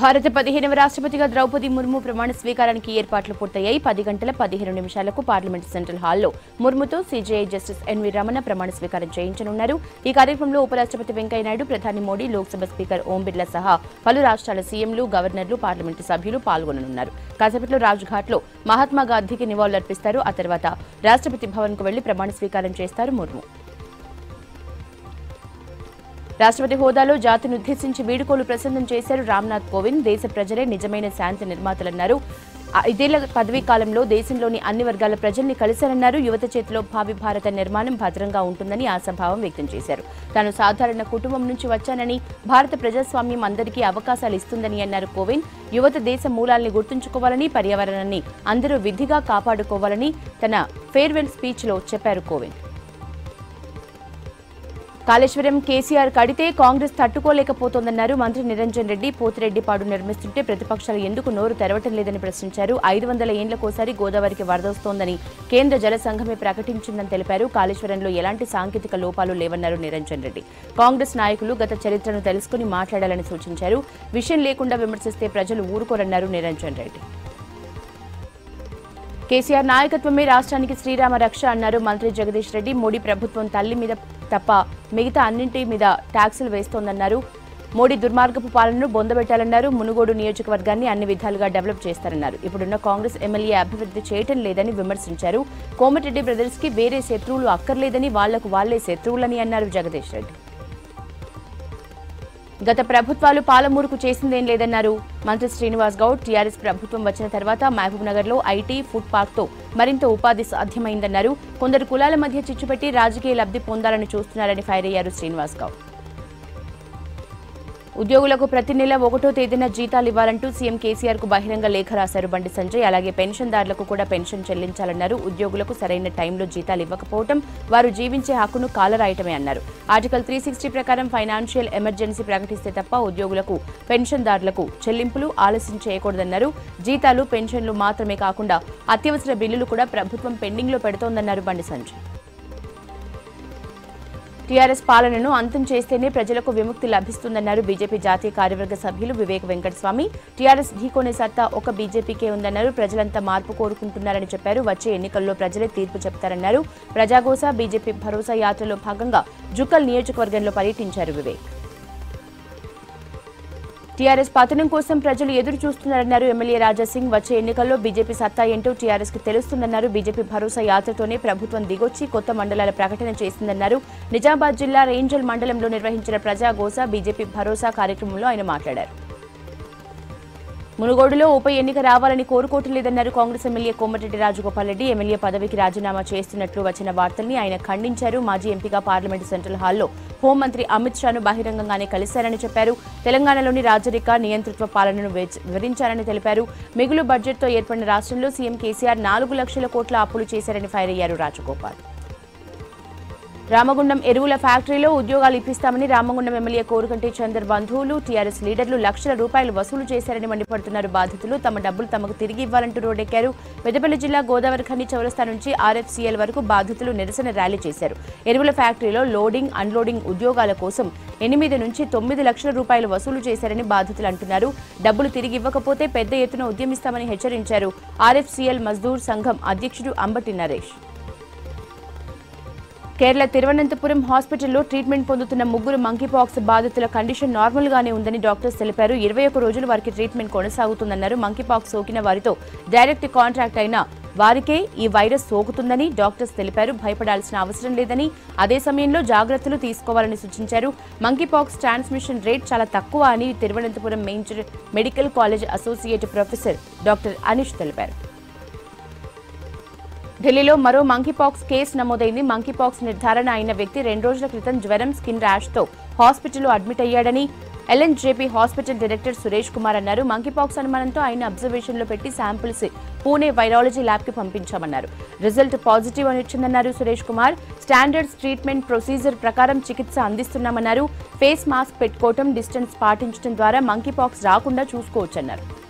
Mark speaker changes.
Speaker 1: భారత పదిహేనవ రాష్ట్రపతిగా ద్రౌపది ముర్ము ప్రమాణ స్వీకారానికి ఏర్పాట్లు పూర్తయ్యాయి పది గంటల పదిహేను నిమిషాలకు పార్లమెంట్ సెంట్రల్ హాల్లో ముర్ముతో సీజేఐ జస్టిస్ ఎన్వి రమణ ప్రమాణ స్వీకారం చేయించనున్నారు ఈ కార్యక్రమంలో ఉపరాష్ట్రపతి వెంకయ్యనాయుడు ప్రధాని మోడీ లోక్సభ స్పీకర్ ఓం బిర్లా సహా పలు రాష్ట్రాల సీఎంలు గవర్నర్లు పార్లమెంటు సభ్యులు పాల్గొననున్నారు కాసేపట్లో రాజ్ఘాట్లో మహాత్మా గాంధీకి నివాళులర్పిస్తారు ఆ తర్వాత రాష్ట్రపతి భవన్కు వెళ్లి ప్రమాణ స్వీకారం చేస్తారు ముర్ము రాష్ట్రపతి హోదాలో జాతిని ఉద్దేశించి వీడుకోలు ప్రసంగం చేశారు రామ్నాథ్ కోవింద్ దేశ ప్రజలే నిజమైన శాంతి నిర్మాతలన్నారు ఐదేళ్ల పదవీ కాలంలో దేశంలోని అన్ని వర్గాల ప్రజల్ని కలిశారన్నారు యువత చేతిలో భావి భారత నిర్మాణం భద్రంగా ఉంటుందని ఆశాభావం వ్యక్తం చేశారు తాను సాధారణ కుటుంబం నుంచి వచ్చానని భారత ప్రజాస్వామ్యం అందరికీ అవకాశాలు ఇస్తుందని అన్నారు కోవింద్ యువత దేశ మూలాల్ని గుర్తుంచుకోవాలని పర్యావరణాన్ని అందరూ విధిగా కాపాడుకోవాలని తన ఫేర్వెల్ స్పీచ్లో చెప్పారు కోవింద్ కాళేశ్వరం కేసీఆర్ కడితే కాంగ్రెస్ తట్టుకోలేకపోతోందన్నారు మంత్రి నిరంజన్ రెడ్డి పోతిరెడ్డిపాడు నిర్మిస్తుంటే ప్రతిపక్షాలు ఎందుకు నోరు తెరవటం లేదని ప్రశ్నించారు ఐదు వందల ఏండ్లకోసారి గోదావరికి వరదొస్తోందని కేంద్ర జల సంఘమే ప్రకటించిందని తెలిపారు కాళేశ్వరంలో ఎలాంటి సాంకేతిక లోపాలు లేవన్నారు నిరంజన్ రెడ్డి కాంగ్రెస్ నాయకులు గత చరిత్రను తెలుసుకుని మాట్లాడాలని సూచించారు విషయం లేకుండా విమర్శిస్తే ప్రజలు ఊరుకోరన్నారు నిరంజన్ రెడ్డి కేసీఆర్ నాయకత్వమే రాష్ట్రానికి శ్రీరామ రక్ష అన్నారు మంత్రి జగదీష్ రెడ్డి మోడీ ప్రభుత్వం తల్లి మీద తప్ప మిగతా అన్నింటి మీద ట్యాక్సులు వేస్తోందన్నారు మోడీ దుర్మార్గపు పాలనను బొందబెట్టాలన్నారు మునుగోడు నియోజకవర్గాన్ని అన్ని విధాలుగా డెవలప్ చేస్తారన్నారు ఇప్పుడున్న కాంగ్రెస్ ఎమ్మెల్యే అభివృద్ధి చేయటం లేదని విమర్శించారు కోమటిరెడ్డి బ్రదర్స్ కి వేరే శత్రువులు అక్కర్లేదని వాళ్లకు వాళ్లే శత్రువులని అన్నారు జగదీష్ రెడ్డి గత ప్రభుత్వాలు పాలమూరుకు చేసిందేం లేదన్నారు మంత్రి శ్రీనివాస్ గౌడ్ టీఆర్ఎస్ ప్రభుత్వం వచ్చిన తర్వాత మహబూబ్ నగర్ లో ఐటీ ఫుడ్ పార్క్ తో మరింత ఉపాధి సాధ్యమైందన్నారు కొందరు కులాల మధ్య చిచ్చుపెట్టి రాజకీయ లబ్ధి పొందాలని చూస్తున్నారని ఫైర్ అయ్యారు శ్రీనివాస్ గౌడ్ ఉద్యోగులకు ప్రతి నెల ఒకటో తేదీన జీతాలు ఇవ్వాలంటూ సీఎం కేసీఆర్ కు బహిరంగ లేఖ రాశారు బండి సంజయ్ అలాగే పెన్షన్దారులకు కూడా పెన్షన్ చెల్లించాలన్నారు ఉద్యోగులకు సరైన టైంలో జీతాలు ఇవ్వకపోవడం వారు జీవించే హక్కును కాలరాయటమే అన్నారు ఆర్టికల్ త్రీ సిక్స్టీ ప్రకారం ఫైనాన్షియల్ ఎమర్జెన్సీ ప్రకటిస్తే తప్ప ఉద్యోగులకు పెన్షన్దారులకు చెల్లింపులు ఆలస్యం చేయకూడదన్నారు జీతాలు పెన్షన్లు మాత్రమే కాకుండా అత్యవసర బిల్లులు కూడా ప్రభుత్వం పెండింగ్లో పెడుతోందన్నారు బండి సంజయ్ టీఆర్ఎస్ పాలనను అంతం చేస్తేనే ప్రజలకు విముక్తి లభిస్తుందన్నారు బీజేపీ జాతీయ కార్యవర్గ సభ్యులు వివేక్ వెంకటస్వామి టీఆర్ఎస్ ఢీకొనే సత్తా ఒక బీజేపీకే ఉందన్నారు ప్రజలంతా మార్పు కోరుకుంటున్నారని చెప్పారు వచ్చే ఎన్నికల్లో ప్రజలే తీర్పు చెప్తారన్నారు ప్రజాగోస బీజేపీ భరోసా యాత్రలో భాగంగా జుక్కల్ నియోజకవర్గంలో పర్యటించారు వివేక్ టీఆర్ఎస్ పతనం కోసం ప్రజలు ఎదురు చూస్తున్నారన్నారు ఎమ్మెల్యే రాజాసింగ్ వచ్చే ఎన్నికల్లో బీజేపీ సత్తా ఏంటో టీఆర్ఎస్ కు తెలుస్తుందన్నారు బీజేపీ భరోసా యాత్రతోనే ప్రభుత్వం దిగొచ్చి కొత్త మండలాల ప్రకటన చేసిందన్నారు నిజామాబాద్ జిల్లా రేంజల్ మండలంలో నిర్వహించిన ప్రజాగోస బీజేపీ భరోసా కార్యక్రమంలో ఆయన మాట్లాడారు మునుగోడులో ఉప ఎన్నిక రావాలని కోరుకోవటం లేదన్నారు Congress MLA Komatireddy Rajagopal Reddy MLA పదవికి రాజీనామా చేస్తున్నట్లు వచ్చిన వార్తల్ని ఆయన ఖండించారు మాజీ ఎంపీగా పార్లమెంటు సెంట్రల్ హాల్లో హోంమంత్రి అమిత్ షాను బహిరంగంగానే కలిశారని చెప్పారు తెలంగాణలోని రాజరిక నియంతృత్వ పాలనను వివరి- వివరించారని తెలిపారు మిగులు బడ్జెట్తో ఏర్పడిన రాష్ట్రంలో సీఎం కేసీఆర్ నాలుగు లక్షల కోట్ల అప్పులు చేశారని ఫైర్ అయ్యారు రాజగోపాల్ రామగుండం ఎరువుల ఫ్యాక్టరీలో ఉద్యోగాలు ఇప్పిస్తామని రామగుండం ఎమ్మెల్యే కోరుకంటి చందర్ బంధువులు టీఆర్ఎస్ లీడర్లు లక్షల రూపాయలు వసూలు చేశారని మండిపడుతున్నారు బాధితులు తమ డబ్బులు తమకు తిరిగి ఇవ్వాలంటూ రోడ్డెక్కారు పెద్దపల్లి జిల్లా గోదావరి ఖని చౌరస్తా నుంచి ఆర్ఎఫ్సీఎల్ వరకు బాధితులు నిరసన ర్యాలీ చేశారు ఎరువుల ఫ్యాక్టరీలో లోడింగ్ అన్లోడింగ్ ఉద్యోగాల కోసం ఎనిమిది నుంచి తొమ్మిది లక్షల రూపాయలు వసూలు చేశారని బాధితులు అంటున్నారు డబ్బులు తిరిగి ఇవ్వకపోతే పెద్ద ఎత్తున ఉద్యమిస్తామని హెచ్చరించారు ఆర్ఎఫ్సీఎల్ మజ్దూర్ సంఘం అధ్యక్షుడు అంబటి నరేష్ కేరళ తిరువనంతపురం హాస్పిటల్లో ట్రీట్మెంట్ పొందుతున్న ముగ్గురు మంకీపాక్స్ బాధితుల కండిషన్ నార్మల్ గానే ఉందని డాక్టర్స్ తెలిపారు ఇరవై ఒక్క రోజులు వారికి ట్రీట్మెంట్ కొనసాగుతుందన్నారు మంకీపాక్స్ సోకిన వారితో డైరెక్ట్ కాంట్రాక్ట్ అయిన వారికే ఈ వైరస్ సోకుతుందని డాక్టర్స్ తెలిపారు భయపడాల్సిన అవసరం లేదని అదే సమయంలో జాగ్రత్తలు తీసుకోవాలని సూచించారు మంకీపాక్స్ ట్రాన్స్మిషన్ రేట్ చాలా తక్కువ అని Thiruvananthapuram major medical college associate professor doctor Anish తెలిపారు ఢిల్లీలో మరో మంకీపాక్స్ కేసు నమోదైంది మంకీపాక్స్ నిర్ధారణ అయిన వ్యక్తి రెండు రోజుల క్రితం జ్వరం స్కిన్ ర్యాష్ తో హాస్పిటల్లో అడ్మిట్ అయ్యాడని LNJP hospital director Suresh Kumar అన్నారు మంకీపాక్స్ అనుమానంతో ఆయన అబ్జర్వేషన్ లో పెట్టి శాంపిల్స్ పూణే వైరాలజీ ల్యాబ్ కి పంపించామన్నారు రిజల్ట్ పాజిటివ్ అని వచ్చిందన్నారు Suresh Kumar standards treatment procedure ప్రకారం చికిత్స అందిస్తున్నామన్నారు ఫేస్ మాస్క్ పెట్టుకోవటం డిస్టెన్స్ పాటించడం ద్వారా మంకీపాక్స్ రాకుండా చూసుకోవచ్చన్నారు